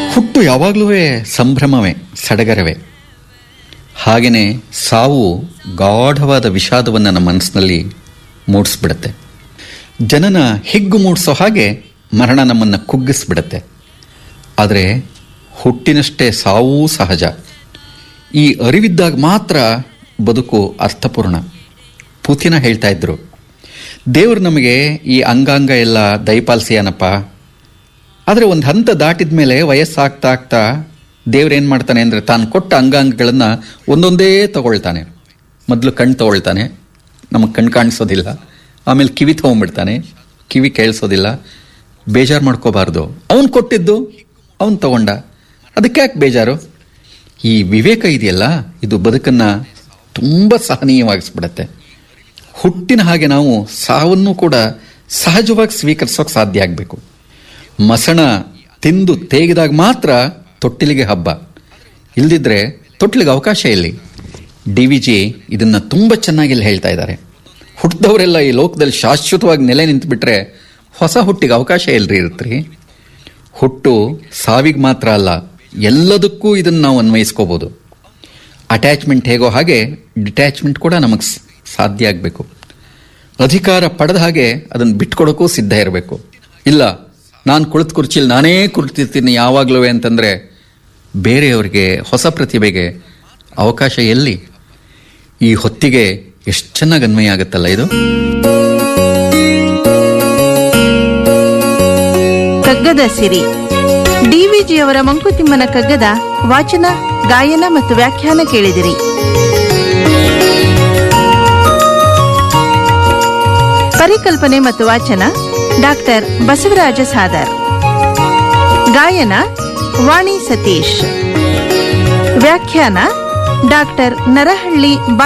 ಹುಟ್ಟು ಯಾವಾಗಲೂ ಸಂಭ್ರಮವೇ ಸಡಗರವೇ ಹಾಗೆಯೇ ಸಾವು ಗಾಢವಾದ ವಿಷಾದವನ್ನು ನಮ್ಮ ಮನಸ್ಸಿನಲ್ಲಿ ಮೂಡಿಸ್ಬಿಡುತ್ತೆ ಜನನ ಹಿಗ್ಗು ಮೂಡಿಸೋ ಹಾಗೆ ಮರಣ ನಮ್ಮನ್ನು ಕುಗ್ಗಿಸ್ಬಿಡುತ್ತೆ ಆದರೆ ಹುಟ್ಟಿನಷ್ಟೇ ಸಾವೂ ಸಹಜ ಈ ಅರಿವಿದ್ದಾಗ ಮಾತ್ರ ಬದುಕು ಅರ್ಥಪೂರ್ಣ ಪುತಿನ ಹೇಳ್ತಾ ಇದ್ರು ದೇವರು ನಮಗೆ ಈ ಅಂಗಾಂಗ ಎಲ್ಲ ದಯಪಾಲಿಸಿಯಾನಪ್ಪ ಆದರೆ ಒಂದು ಹಂತ ದಾಟಿದ ಮೇಲೆ ವಯಸ್ಸಾಗ್ತಾ ಆಗ್ತಾ ದೇವ್ರು ಏನು ಮಾಡ್ತಾನೆ ಅಂದರೆ ತಾನು ಕೊಟ್ಟ ಅಂಗಾಂಗಗಳನ್ನು ಒಂದೊಂದೇ ತಗೊಳ್ತಾನೆ ಮೊದಲು ಕಣ್ಣು ತಗೊಳ್ತಾನೆ ನಮಗೆ ಕಣ್ಣು ಕಾಣಿಸೋದಿಲ್ಲ ಆಮೇಲೆ ಕಿವಿ ತೊಗೊಂಡ್ಬಿಡ್ತಾನೆ ಕಿವಿ ಕೇಳಿಸೋದಿಲ್ಲ ಬೇಜಾರು ಮಾಡ್ಕೋಬಾರ್ದು ಅವನು ಕೊಟ್ಟಿದ್ದು ಅವನು ತಗೊಂಡ ಅದಕ್ಕೆ ಯಾಕೆ ಬೇಜಾರು ಈ ವಿವೇಕ ಇದೆಯಲ್ಲ ಇದು ಬದುಕನ್ನು ತುಂಬ ಸಹನೀಯವಾಗಿಸ್ಬಿಡತ್ತೆ ಹುಟ್ಟಿನ ಹಾಗೆ ನಾವು ಸಾವನ್ನು ಕೂಡ ಸಹಜವಾಗಿ ಸ್ವೀಕರಿಸೋಕೆ ಸಾಧ್ಯ ಆಗಬೇಕು ಮಸಣ ತಿಂದು ತೇಗಿದಾಗ ಮಾತ್ರ ತೊಟ್ಟಿಲಿಗೆ ಹಬ್ಬ ಇಲ್ದಿದ್ರೆ ತೊಟ್ಟಿಲಿಗೆ ಅವಕಾಶ ಇಲ್ಲಿ ಡಿ ವಿ ಜಿ ಇದನ್ನು ತುಂಬ ಚೆನ್ನಾಗಿ ಇಲ್ಲಿ ಹೇಳ್ತಾ ಇದ್ದಾರೆ ಹುಟ್ಟಿದವರೆಲ್ಲ ಈ ಲೋಕದಲ್ಲಿ ಶಾಶ್ವತವಾಗಿ ನೆಲೆ ನಿಂತುಬಿಟ್ರೆ ಹೊಸ ಹುಟ್ಟಿಗೆ ಅವಕಾಶ ಎಲ್ರಿ ಇರುತ್ರಿ ಹುಟ್ಟು ಸಾವಿಗೆ ಮಾತ್ರ ಅಲ್ಲ ಎಲ್ಲದಕ್ಕೂ ಇದನ್ನು ನಾವು ಅನ್ವಯಿಸ್ಕೋಬೋದು ಅಟ್ಯಾಚ್ಮೆಂಟ್ ಹೇಗೋ ಹಾಗೆ ಡಿಟ್ಯಾಚ್ಮೆಂಟ್ ಕೂಡ ನಮಗೆ ಸಾಧ್ಯ ಆಗಬೇಕು ಅಧಿಕಾರ ಪಡೆದ ಹಾಗೆ ಅದನ್ನು ಬಿಟ್ಕೊಡೋಕ್ಕೂ ಸಿದ್ಧ ಇರಬೇಕು ಇಲ್ಲ ನಾನು ಕುಳಿತು ಕುರ್ಚಿಲಿ ನಾನೇ ಕುಳಿತಿರ್ತೀನಿ ಯಾವಾಗಲೂ ಅಂತಂದರೆ ಬೇರೆಯವರಿಗೆ ಹೊಸ ಪ್ರತಿಭೆಗೆ ಅವಕಾಶ ಎಲ್ಲಿ ಈ ಹೊತ್ತಿಗೆ ಎಷ್ಟು ಚೆನ್ನಾಗಿ ಅನ್ವಯ ಆಗುತ್ತಲ್ಲ ಇದು ಕಗ್ಗದ ಸಿರಿ ಡಿವಿಜಿಯವರ ಮಂಕುತಿಮ್ಮನ ಕಗ್ಗದ ವಾಚನ ಗಾಯನ ಮತ್ತು ವ್ಯಾಖ್ಯಾನ ಕೇಳಿದಿರಿ ಪರಿಕಲ್ಪನೆ ಮತ್ತು ವಾಚನ ಡಾಕ್ಟರ್ ಬಸವರಾಜ ಸಾದರ್ ಗಾಯನ ವಾಣಿ ಸತೀಶ್ ವ್ಯಾಖ್ಯಾನ ಡಾಕ್ಟರ್ ನರಹಳ್ಳಿ ಬಾ